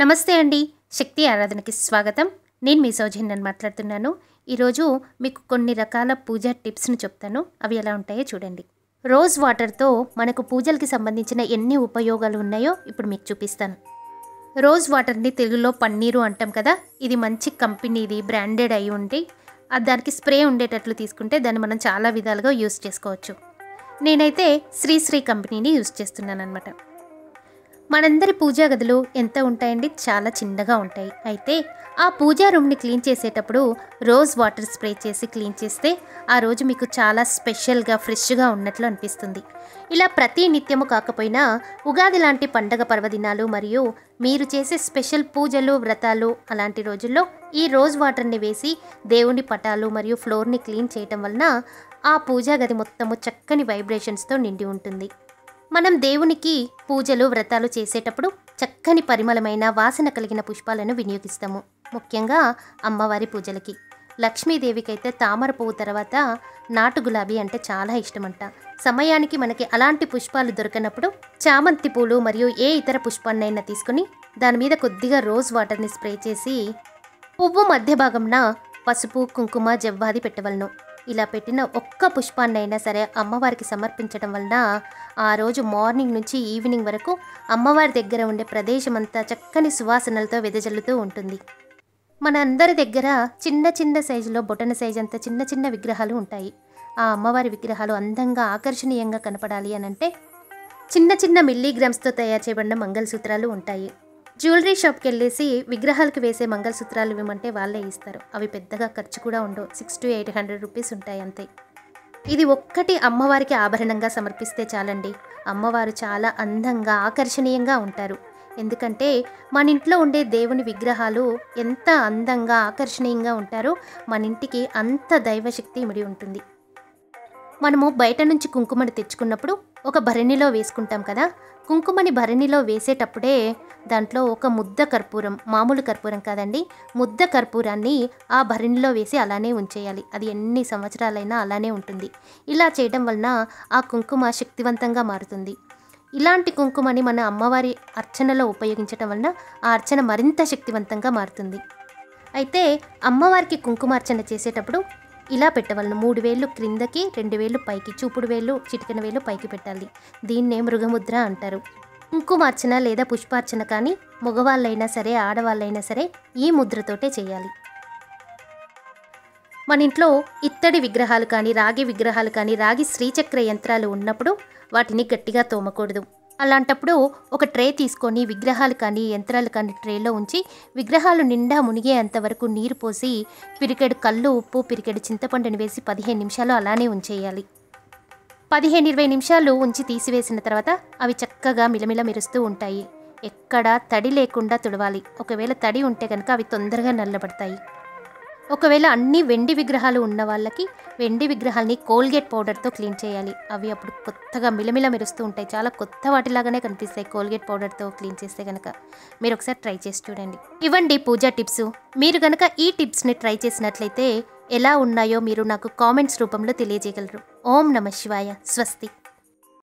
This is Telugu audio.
నమస్తే అండి శక్తి ఆరాధనకి స్వాగతం నేను మీ సౌజన్యని మాట్లాడుతున్నాను ఈరోజు మీకు కొన్ని రకాల పూజా టిప్స్ను చెప్తాను అవి ఎలా ఉంటాయో చూడండి రోజ్ వాటర్తో మనకు పూజలకి సంబంధించిన ఎన్ని ఉపయోగాలు ఉన్నాయో ఇప్పుడు మీకు చూపిస్తాను రోజ్ వాటర్ని తెలుగులో పన్నీరు అంటాం కదా ఇది మంచి కంపెనీది బ్రాండెడ్ అయి ఉండి ఆ దానికి స్ప్రే ఉండేటట్లు తీసుకుంటే దాన్ని మనం చాలా విధాలుగా యూస్ చేసుకోవచ్చు నేనైతే శ్రీశ్రీ కంపెనీని యూస్ చేస్తున్నాను అనమాట మనందరి పూజా గదులు ఎంత ఉంటాయండి చాలా చిన్నగా ఉంటాయి అయితే ఆ పూజా రూమ్ని క్లీన్ చేసేటప్పుడు రోజ్ వాటర్ స్ప్రే చేసి క్లీన్ చేస్తే ఆ రోజు మీకు చాలా స్పెషల్గా ఫ్రెష్గా ఉన్నట్లు అనిపిస్తుంది ఇలా ప్రతి నిత్యము కాకపోయినా ఉగాది లాంటి పండగ పర్వదినాలు మరియు మీరు చేసే స్పెషల్ పూజలు వ్రతాలు అలాంటి రోజుల్లో ఈ రోజ్ వాటర్ని వేసి దేవుని పటాలు మరియు ఫ్లోర్ని క్లీన్ చేయటం వలన ఆ పూజా గది మొత్తము చక్కని వైబ్రేషన్స్తో నిండి ఉంటుంది మనం దేవునికి పూజలు వ్రతాలు చేసేటప్పుడు చక్కని పరిమళమైన వాసన కలిగిన పుష్పాలను వినియోగిస్తాము ముఖ్యంగా అమ్మవారి పూజలకి లక్ష్మీదేవికైతే తామర పువ్వు తర్వాత నాటు గులాబీ అంటే చాలా ఇష్టమంట సమయానికి మనకి అలాంటి పుష్పాలు దొరకనప్పుడు చామంతి పూలు మరియు ఏ ఇతర పుష్పాన్నైనా తీసుకుని దాని మీద కొద్దిగా రోజ్ వాటర్ని స్ప్రే చేసి పువ్వు మధ్య భాగంన పసుపు కుంకుమ జవ్వాది పెట్టవలను ఇలా పెట్టిన ఒక్క పుష్పాన్నైనా సరే అమ్మవారికి సమర్పించడం వలన ఆ రోజు మార్నింగ్ నుంచి ఈవినింగ్ వరకు అమ్మవారి దగ్గర ఉండే ప్రదేశం అంతా చక్కని సువాసనలతో వెదజల్లుతూ ఉంటుంది మన అందరి దగ్గర చిన్న చిన్న సైజులో బొటన సైజు అంత చిన్న చిన్న విగ్రహాలు ఉంటాయి ఆ అమ్మవారి విగ్రహాలు అందంగా ఆకర్షణీయంగా కనపడాలి అని అంటే చిన్న చిన్న మిల్లీగ్రామ్స్తో తయారు చేయబడిన మంగళసూత్రాలు ఉంటాయి జ్యువెలరీ షాప్కి వెళ్ళేసి విగ్రహాలకు వేసే మంగళసూత్రాలు ఇవ్వమంటే వాళ్ళే ఇస్తారు అవి పెద్దగా ఖర్చు కూడా ఉండవు six to eight hundred rupees ఉంటాయి అంతే ఇది ఒక్కటి అమ్మవారికి ఆభరణంగా సమర్పిస్తే చాలండి అమ్మవారు చాలా అందంగా ఆకర్షణీయంగా ఉంటారు ఎందుకంటే మన ఇంట్లో ఉండే దేవుని విగ్రహాలు ఎంత అందంగా ఆకర్షణీయంగా ఉంటారో మన ఇంటికి అంత దైవశక్తి ఇమిడి ఉంటుంది మనము బయట నుంచి కుంకుమని తెచ్చుకున్నప్పుడు ఒక భరణిలో వేసుకుంటాం కదా కుంకుమని భరణిలో వేసేటప్పుడే దాంట్లో ఒక ముద్ద కర్పూరం మామూలు కర్పూరం కాదండి ముద్ద కర్పూరాన్ని ఆ భరణిలో వేసి అలానే ఉంచేయాలి అది ఎన్ని సంవత్సరాలైనా అలానే ఉంటుంది ఇలా చేయడం వలన ఆ కుంకుమ శక్తివంతంగా మారుతుంది ఇలాంటి కుంకుమని మన అమ్మవారి అర్చనలో ఉపయోగించడం వలన ఆ అర్చన మరింత శక్తివంతంగా మారుతుంది అయితే అమ్మవారికి కుంకుమార్చన చేసేటప్పుడు ఇలా పెట్టవలను మూడు వేళ్ళు క్రిందకి రెండు వేళ్ళు పైకి చూపుడు వేళ్ళు చిటికెన వేళ్ళు పైకి పెట్టాలి దీన్నే మృగముద్ర అంటారు కుంకుమార్చన లేదా పుష్పార్చన కానీ మగవాళ్ళైనా సరే ఆడవాళ్ళైనా సరే ఈ ముద్రతోటే చేయాలి మన ఇంట్లో ఇత్తడి విగ్రహాలు కానీ రాగి విగ్రహాలు కానీ రాగి శ్రీచక్ర యంత్రాలు ఉన్నప్పుడు వాటిని గట్టిగా తోమకూడదు అలాంటప్పుడు ఒక ట్రే తీసుకొని విగ్రహాలు కానీ యంత్రాలు కానీ ట్రేలో ఉంచి విగ్రహాలు నిండా మునిగేంత వరకు నీరు పోసి పిరికెడు కళ్ళు ఉప్పు పిరికెడు చింతపండుని వేసి పదిహేను నిమిషాలు అలానే ఉంచేయాలి పదిహేను ఇరవై నిమిషాలు ఉంచి తీసివేసిన తర్వాత అవి చక్కగా మిలమిల మెరుస్తూ ఉంటాయి ఎక్కడ తడి లేకుండా తుడవాలి ఒకవేళ తడి ఉంటే కనుక అవి తొందరగా నల్లబడతాయి ఒకవేళ అన్ని వెండి విగ్రహాలు ఉన్న వాళ్ళకి వెండి విగ్రహాల్ని కోల్గేట్ పౌడర్తో క్లీన్ చేయాలి అవి అప్పుడు కొత్తగా మిలమిల మెరుస్తూ ఉంటాయి చాలా కొత్త వాటిలాగానే కనిపిస్తాయి కోల్గేట్ పౌడర్తో క్లీన్ చేస్తే కనుక మీరు ఒకసారి ట్రై చేసి చూడండి ఇవ్వండి పూజా టిప్స్ మీరు కనుక ఈ టిప్స్ని ట్రై చేసినట్లయితే ఎలా ఉన్నాయో మీరు నాకు కామెంట్స్ రూపంలో తెలియజేయగలరు ఓం నమ శివాయ స్వస్తి